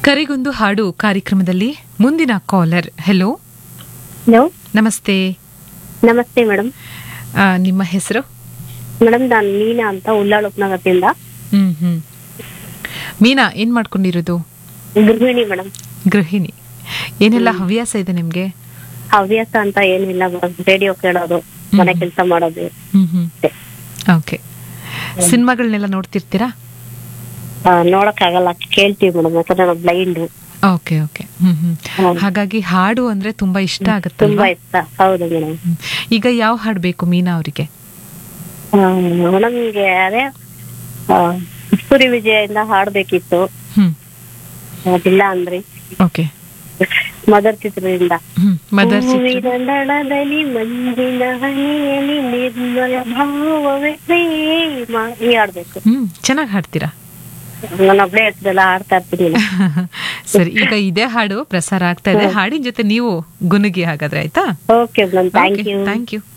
ಕರೆಗೊಂದು ಹಾಡು ಕಾರ್ಯಕ್ರಮದಲ್ಲಿ ಮುಂದಿನ ಕಾಲರ್ ಹೆಲೋ ಹಲೋ ನಮಸ್ತೆ ನಮಸ್ತೆ ಮೇಡಮ್ ಆ, ನಿಮ್ಮ ಹೆಸರು ಮೇಡಮ್ ನಾನು ಮೀನಾ ಅಂತ ಉಳ್ಳಾಳ ಉಪನಗರದಿಂದ ಹ್ಮ್ ಹ್ಮ್ ಮೀನಾ ಏನ್ ಮಾಡ್ಕೊಂಡಿರೋದು ಗೃಹಿಣಿ ಮೇಡಮ್ ಗೃಹಿಣಿ ಏನೆಲ್ಲ ಹವ್ಯಾಸ ಇದೆ ನಿಮ್ಗೆ ಹವ್ಯಾಸ ಅಂತ ಏನಿಲ್ಲ ಮೇಡಮ್ ರೇಡಿಯೋ ಕೇಳೋದು ಮನೆ ಕೆಲಸ ಮಾಡೋದು ಹ್ಮ್ ಹ್ಮ್ ಓಕೆ ಸಿನಿಮಾಗಳನ್ನೆಲ್ಲ ನೋಡ್ತಿರ್ತೀರಾ ಆ, ನೋಡಕ್ಕಾಗಲ್ಲ ಕೇಳ್ತೀವಿ ಮೇಡಮ್ ಯಾಕಂದ್ರೆ ನಾನು blind okay okay hmm hmm ಹೌದು. ಹಾಗಾಗಿ ಹಾಡು ಅಂದ್ರೆ ತುಂಬಾ ಇಷ್ಟ ತುಂಬಾ ಆಗುತ್ತಲ್ವಾ ಇಷ್ಟ ಹೌದು ಮೇಡಮ್ ಹ್ಮ್. ಈಗ ಯಾವ ಹಾಡು ಬೇಕು ಮೀನಾ ಅವರಿಗೆ ಮೇಡಮ್ಗೆ ಅದೇ ಆ, ಕಸ್ತೂರಿ ವಿಜಯಿಂದ ಹಾಡ್ಬೇಕಿತ್ತು ಹ್ಮ್ ಅದಿಲ್ಲ ಅಂದ್ರಿ ಓಕೆ ಮದರ್ ಚಿತ್ರದಿಂದ ಹ್ಮ್ ಮದರ್ ಚಿತ್ರ ಹೂವಿನ ದಳದಲ್ಲಿ ಮಂಜಿನ ಹನಿಯಲ್ಲಿ ನಿರ್ಮಲ ಭಾವವೇ ಪ್ರೇಮ ಈ ಹಾಡ್ಬೇಕು ಹ್ಮ್ ಚೆನ್ನಾಗಿ ಹಾಡ್ತೀರಾ ನಾನು ಒಬ್ಳೆ ಹೇಳ್ತಿದ್ದಲ್ಲ ಹಾಡ್ತಾ ಇರ್ತೀನಿ ಸರಿ ಈಗ ಇದೇ ಹಾಡು ಪ್ರಸಾರ ಆಗ್ತಾ ಇದೆ ಹಾಡಿನ ಜೊತೆ ನೀವು ಗುನುಗಿ ಹಾಗಾದ್ರೆ ಆಯ್ತಾ okay madam thank you thank you